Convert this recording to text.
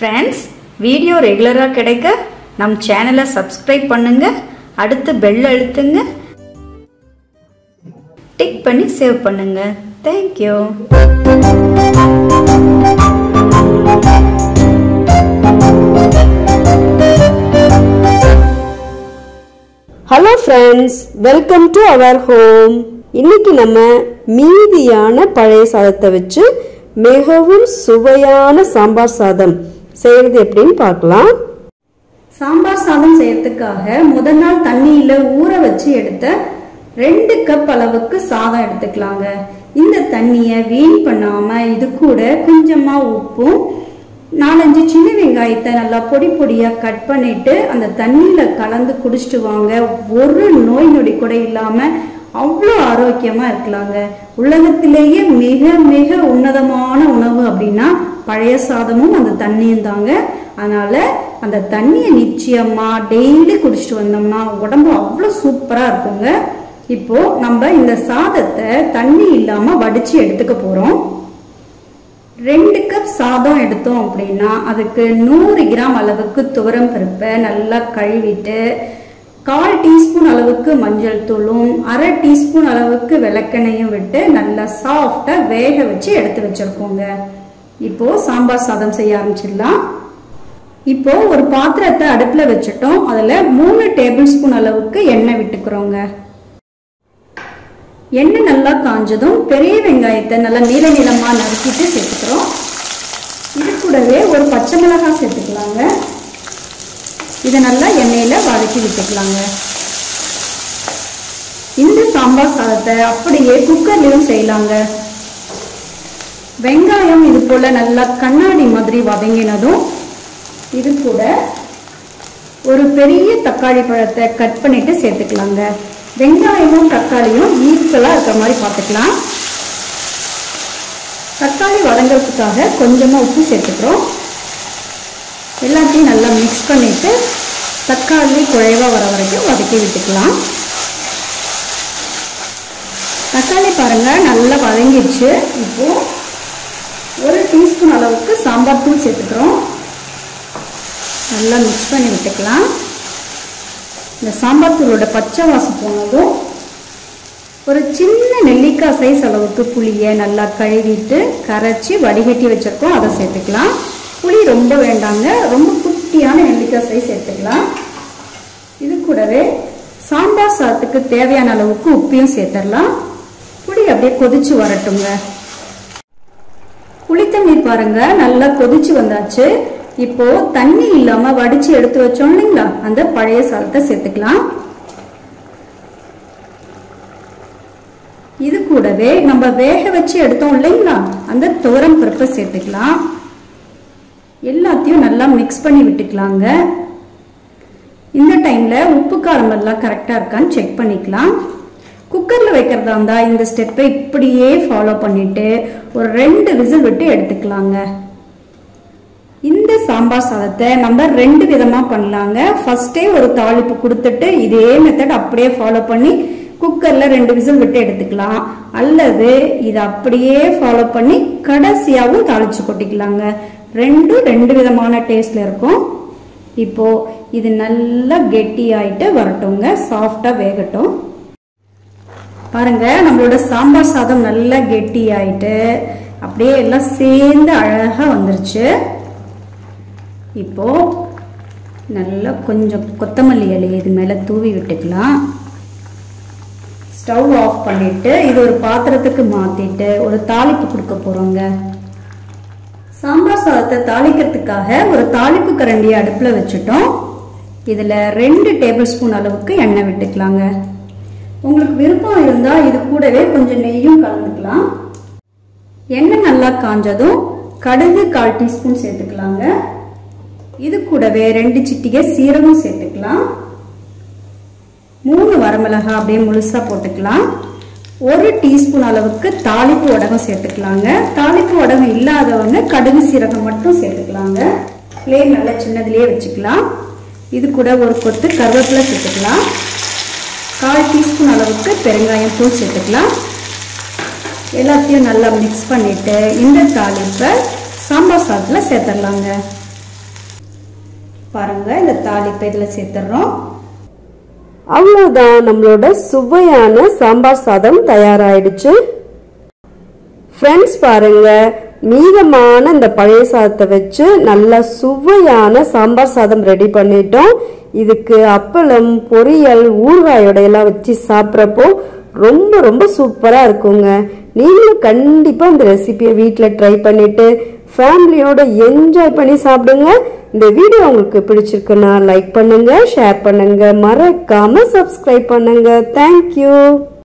friends video ரெகுலராக கிடைக்க நம் சேனலை சப்ஸ்கிரைப் பண்ணுங்க அடுத்து பெல் அழுத்துங்க டிக் பண்ணி சேவ் பண்ணுங்க thank you hello friends welcome to our home இன்னைக்கு நம்ம மீதியான பழைய சாதத்தை வச்சு மிகவும் சுவையான சாம்பார் சாதம் செய்யறது எப்படின்னு பார்க்கலாம் சாம்பார் சாதம் செய்யறதுக்காக முதல் நாள் தண்ணியில ஊற வச்சு எடுத்த ரெண்டு கப் அளவுக்கு சாதம் எடுத்துக்கலாங்க இந்த தண்ணியை வீண் பண்ணாம இது கூட கொஞ்சமா உப்பும் நாலஞ்சு சின்ன வெங்காயத்தை நல்லா பொடி பொடியா கட் பண்ணிட்டு அந்த தண்ணியில கலந்து குடிச்சிட்டு வாங்க ஒரு நோய் நொடி கூட இல்லாம அவ்வளோ ஆரோக்கியமா இருக்கலாங்க உலகத்திலேயே மிக மிக உன்னதமான உணவு அப்படின்னா பழைய சாதமும் அந்த தண்ணியும் தாங்க அதனால அந்த தண்ணியை நிச்சயமா டெய்லி குடிச்சிட்டு வந்தோம்னா உடம்பு அவ்வளோ சூப்பரா இருக்குங்க இப்போ நம்ம இந்த சாதத்தை தண்ணி இல்லாம வடிச்சு எடுத்துக்க போறோம் ரெண்டு கப் சாதம் எடுத்தோம் அப்படின்னா அதுக்கு நூறு கிராம் அளவுக்கு துவரம் பருப்பை நல்லா கழுவிட்டு கால் டீஸ்பூன் அளவுக்கு மஞ்சள் தூளும் அரை டீஸ்பூன் அளவுக்கு விளக்கெண்ணையும் விட்டு நல்லா சாஃப்டா வேக வச்சு எடுத்து வச்சிருக்கோங்க இப்போ சாம்பார் சாதம் செய்ய ஆரம்பிச்சிடலாம் இப்போ ஒரு பாத்திரத்தை அடுப்புல வச்சுட்டோம் அதுல மூணு டேபிள் ஸ்பூன் அளவுக்கு எண்ணெய் விட்டுக்கிறோங்க எண்ணெய் நல்லா காஞ்சதும் பெரிய வெங்காயத்தை நல்லா நீள நீளமா நறுக்கிட்டு சேர்த்துக்கிறோம் இது கூடவே ஒரு பச்சை மிளகாய் சேர்த்துக்கலாங்க இதை நல்லா எண்ணெயில வதக்கி விட்டுக்கலாங்க இந்த சாம்பார் சாதத்தை அப்படியே குக்கர்லயும் செய்யலாங்க வெங்காயம் இது போல நல்லா கண்ணாடி மாதிரி வதங்கினதும் இது கூட ஒரு பெரிய தக்காளி பழத்தை கட் பண்ணிட்டு சேர்த்துக்கலாங்க வெங்காயமும் தக்காளியும் ஈக்குவலாக இருக்கிற மாதிரி பார்த்துக்கலாம் தக்காளி வதங்கிறதுக்காக கொஞ்சமாக உப்பு சேர்த்துக்கிறோம் எல்லாத்தையும் நல்லா மிக்ஸ் பண்ணிட்டு தக்காளி குழைவாக வர வரைக்கும் வதக்கி விட்டுக்கலாம் தக்காளி பாருங்க நல்லா வதங்கிடுச்சு இப்போ ஒரு டீஸ்பூன் அளவுக்கு சாம்பார் தூள் சேர்த்துக்கிறோம் நல்லா மிக்ஸ் பண்ணி விட்டுக்கலாம் இந்த சாம்பார் தூளோட பச்சை வாசம் போனதும் ஒரு சின்ன நெல்லிக்காய் சைஸ் அளவுக்கு புளியை நல்லா கழுவிட்டு கரைச்சி வடிகட்டி வச்சிருக்கோம் அதை சேர்த்துக்கலாம் புளி ரொம்ப வேண்டாங்க ரொம்ப குட்டியான நெல்லிக்காய் சைஸ் சேர்த்துக்கலாம் இது கூடவே சாம்பார் சாதத்துக்கு தேவையான அளவுக்கு உப்பையும் சேர்த்துடலாம் புளி அப்படியே கொதிச்சு வரட்டுங்க புளித்தண்ணீர் பாருங்க நல்லா கொதிச்சு வந்தாச்சு இப்போ தண்ணி இல்லாம வடிச்சு எடுத்து வச்சோம் இல்லைங்களா அந்த பழைய சாதத்தை சேர்த்துக்கலாம் இது கூடவே நம்ம வேக வச்சு எடுத்தோம் இல்லைங்களா அந்த துவரம் பருப்பை சேர்த்துக்கலாம் எல்லாத்தையும் நல்லா மிக்ஸ் பண்ணி விட்டுக்கலாங்க இந்த டைம்ல உப்பு காரம் எல்லாம் கரெக்டா இருக்கான்னு செக் பண்ணிக்கலாம் குக்கர்ல வைக்கிறதா இருந்தா இந்த ஸ்டெப்பை இப்படியே ஃபாலோ பண்ணிட்டு ஒரு ரெண்டு விசில் விட்டு எடுத்துக்கலாங்க இந்த சாம்பார் சாதத்தை நம்ம ரெண்டு விதமா பண்ணலாங்க ஃபர்ஸ்டே ஒரு தாளிப்பு கொடுத்துட்டு இதே மெத்தட் அப்படியே ஃபாலோ பண்ணி குக்கர்ல ரெண்டு விசில் விட்டு எடுத்துக்கலாம் அல்லது இதை அப்படியே ஃபாலோ பண்ணி கடைசியாவும் தாளிச்சு கொட்டிக்கலாங்க ரெண்டும் ரெண்டு விதமான டேஸ்ட்ல இருக்கும் இப்போ இது நல்லா கெட்டி ஆயிட்டு வரட்டுங்க சாஃப்டா வேகட்டும் பாருங்க நம்மளோட சாம்பார் சாதம் நல்லா கெட்டி ஆயிட்டு அப்படியே எல்லாம் சேர்ந்து அழகா வந்துருச்சு இப்போ நல்லா கொஞ்சம் கொத்தமல்லி இலையை இது மேலே தூவி விட்டுக்கலாம் ஸ்டவ் ஆஃப் பண்ணிட்டு இது ஒரு பாத்திரத்துக்கு மாத்திட்டு ஒரு தாளிப்பு கொடுக்க போறோங்க சாம்பார் சாதத்தை தாளிக்கிறதுக்காக ஒரு தாளிப்பு கரண்டியை அடுப்பில் வச்சுட்டோம் இதில் ரெண்டு டேபிள் ஸ்பூன் அளவுக்கு எண்ணெய் விட்டுக்கலாங்க உங்களுக்கு விருப்பம் இருந்தால் இது கூடவே கொஞ்சம் நெய்யும் கலந்துக்கலாம் எண்ணெய் நல்லா காஞ்சதும் கடுகு கால் டீஸ்பூன் சேர்த்துக்கலாங்க இது கூடவே ரெண்டு சிட்டிகை சீரகம் சேர்த்துக்கலாம் மூணு வரமிளகா அப்படியே முழுசா போட்டுக்கலாம் ஒரு டீஸ்பூன் அளவுக்கு தாளிப்பு உடகம் சேர்த்துக்கலாங்க தாளிப்பு உடகம் இல்லாதவங்க கடுகு சீரகம் மட்டும் சேர்த்துக்கலாங்க ஃப்ளேம் நல்லா சின்னதுலேயே வச்சுக்கலாம் இது கூட ஒரு கொத்து கருவேப்பிலை சேர்த்துக்கலாம் கால் டீஸ்பூன் அளவுக்கு பெருங்காயம் தூள் சேர்த்துக்கலாம் எல்லாத்தையும் நல்லா மிக்ஸ் பண்ணிட்டு இந்த தாளிப்பை சாம்பார் சாதத்தில் சேர்த்துடலாங்க பாருங்க இந்த தாளிப்பை இதில் சேர்த்துடுறோம் அவ்வளோதான் நம்மளோட சுவையான சாம்பார் சாதம் தயாராயிடுச்சு ஃப்ரெண்ட்ஸ் பாருங்க மீதமான இந்த பழைய சாதத்தை வச்சு நல்லா சுவையான சாம்பார் சாதம் ரெடி பண்ணிட்டோம் இதுக்கு அப்பளம் பொரியல் ஊறுகாயோட எல்லாம் வச்சு சாப்பிட்றப்போ ரொம்ப ரொம்ப சூப்பராக இருக்குங்க நீங்களும் கண்டிப்பாக இந்த ரெசிபியை வீட்டில் ட்ரை பண்ணிட்டு ஃபேமிலியோட என்ஜாய் பண்ணி சாப்பிடுங்க இந்த வீடியோ உங்களுக்கு பிடிச்சிருக்குன்னா லைக் பண்ணுங்க ஷேர் பண்ணுங்க மறக்காம சப்ஸ்கிரைப் பண்ணுங்க தேங்க்யூ